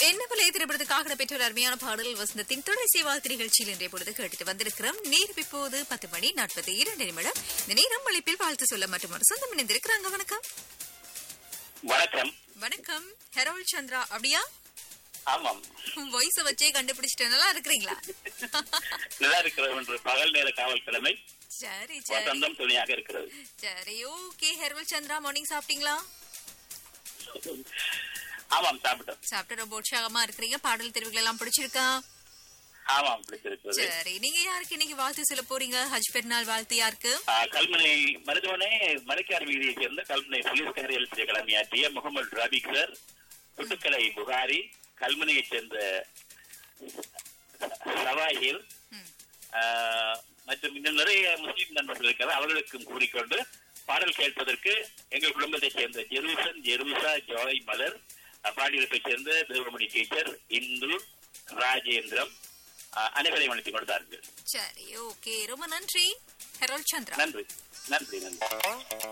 என்ன விலை திரைப்படத்துக்காக பெற்ற ஒரு அருமையான பாடல் வசந்தத்தின் தொடர்ச்சி வாழ்த்து நிகழ்ச்சியில் இன்றைய பொழுது கேட்டுட்டு வந்திருக்கிறோம் நேரம் இப்போது பத்து மணி நாற்பத்தி இரண்டு நிமிடம் இந்த நேரம் அழைப்பில் வாழ்த்து சொல்ல மற்றும் ஒரு சொந்தம் இணைந்திருக்கிறாங்க வணக்கம் வணக்கம் வணக்கம் ஹெரோல் சந்திரா அப்படியா ஆமாம் வாய்ஸ வச்சே கண்டுபிடிச்சிட்டு நல்லா இருக்கிறீங்களா நல்லா இருக்கிறது ஒன்று பகல் நேர காவல் கிழமை சரி சரி வசந்தம் துணையாக இருக்கிறது சரி ஓகே ஹெர்வல் சந்திரா மார்னிங் சாப்பிட்டீங்களா ஆமாம் சாப்பிட்டோம் சாப்பிட்டு ரொம்ப உற்சாகமா இருக்கிறீங்க பாடல் தெரிவுகள் எல்லாம் பிடிச்சிருக்கா ஆமாம் பிடிச்சிருக்கிறது சரி நீங்க யாருக்கு இன்னைக்கு வாழ்த்து சொல்ல போறீங்க ஹஜ் பெருநாள் வாழ்த்து யாருக்கு ஆ, கல்முனை மருத்துவனே மலைக்கார் வீதியை சேர்ந்த கல்முனை போலீஸ்கார் எல்சிய கடமையாற்றிய முகமது ரபிக் சார் புட்டுக்கலை புகாரி கல்முனையைச் சேர்ந்த சவாஹில் ம். ஆ, மற்றும் இன்னும் நிறைய முஸ்லீம் நண்பர்கள் இருக்கிறார் அவர்களுக்கும் கூறிக்கொண்டு பாடல் கேட்பதற்கு எங்கள் குடும்பத்தைச் சேர்ந்த ஜெருசன் ஜெருசா ஜோய் மலர் பாடியிருப்பைச் சேர்ந்த தேவமணி டீச்சர் இந்து ராஜேந்திரம் ஆ, அனைவரையும் அழைத்துக் கொடுத்தார்கள் சரி ஓகே ரொம்ப நன்றி ஹெரோல் சந்திரா நன்றி நன்றி நன்றி